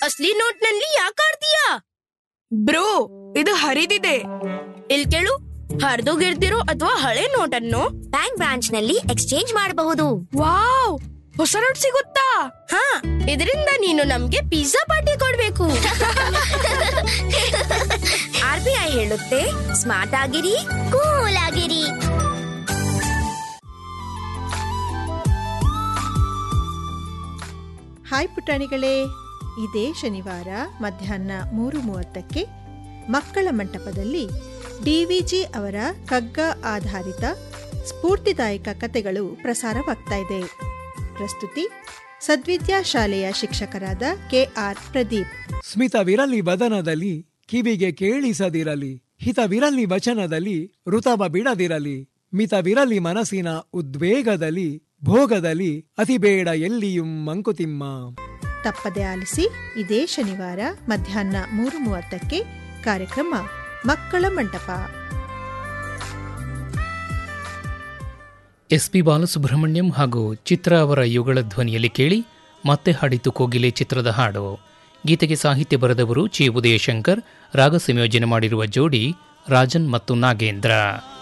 ಅಸ್ಲಿ note ನಲ್ಲಿ ಯಾಕೆ ಆಡ್ತೀಯಾ bro ಇದು ಹರಿದಿದೆ ಇಲ್ ಕೇಳು ಹರಿದೋಗಿರ್ದಿರೋ ಅಥವಾ ಹಳೆ ನೋಟನ್ನು ಬ್ಯಾಂಕ್ ಬ್ರಾಂಚ್ ನಲ್ಲಿ ಎಕ್ಸ್ಚೇಂಜ್ ಮಾಡಬಹುದು ವಾವ್ ಹೊಸ ನೋಟ್ ಸಿಗುತ್ತಾ ಹಾ ಇದರಿಂದ ನೀನು ನಮ್ಗೆ ಪಿಜ್ಜಾ ಪಾರ್ಟಿ ಕೊಡ್ಬೇಕು ಆರ್ ಬಿ ಐ ಹೇಳುತ್ತೆ ಸ್ಮಾರ್ಟ್ ಆಗಿರಿ ಕೂಲ್ ಆಗಿರಿ ಹಾಯ್ ಪುಟಾಣಿಗಳೇ ಇದೇ ಶನಿವಾರ ಮಧ್ಯಾಹ್ನ ಮೂರು ಮೂವತ್ತಕ್ಕೆ ಮಕ್ಕಳ ಮಂಟಪದಲ್ಲಿ ಡಿವಿಜಿ ಅವರ ಕಗ್ಗ ಆಧಾರಿತ ಸ್ಫೂರ್ತಿದಾಯಕ ಕಥೆಗಳು ಪ್ರಸಾರವಾಗ್ತಾ ಇದೆ ಪ್ರಸ್ತುತಿ ಸದ್ವಿದ್ಯಾ ಶಾಲೆಯ ಶಿಕ್ಷಕರಾದ ಕೆಆರ್ ಪ್ರದೀಪ್ ಸ್ಮಿತವಿರಲಿ ಬದನದಲ್ಲಿ ಕಿವಿಗೆ ಕೇಳಿಸದಿರಲಿ ಹಿತವಿರಲಿ ವಚನದಲ್ಲಿ ಋತವ ಬಿಡದಿರಲಿ ಮಿತವಿರಲಿ ಮನಸ್ಸಿನ ಉದ್ವೇಗದಲ್ಲಿ ಭೋಗದಲ್ಲಿ ಅತಿಬೇಡ ಎಲ್ಲಿಯೂ ಮಂಕುತಿಮ್ಮ ತಪ್ಪದೆ ಆಲಿಸಿ ಇದೇ ಶನಿವಾರ ಮಧ್ಯಾಹ್ನ ಮೂರು ಮೂವತ್ತಕ್ಕೆ ಕಾರ್ಯಕ್ರಮ ಮಕ್ಕಳ ಮಂಟಪ ಎಸ್ ಪಿ ಬಾಲಸುಬ್ರಹ್ಮಣ್ಯಂ ಹಾಗೂ ಚಿತ್ರ ಅವರ ಯುಗಳ ಧ್ವನಿಯಲ್ಲಿ ಕೇಳಿ ಮತ್ತೆ ಹಾಡಿತು ಕೋಗಿಲೆ ಚಿತ್ರದ ಹಾಡು ಗೀತೆಗೆ ಸಾಹಿತ್ಯ ಬರೆದವರು ಚಿ ಉದಯಶಂಕರ್ ರಾಗ ಸಂಯೋಜನೆ ಮಾಡಿರುವ ಜೋಡಿ ರಾಜನ್ ಮತ್ತು ನಾಗೇಂದ್ರ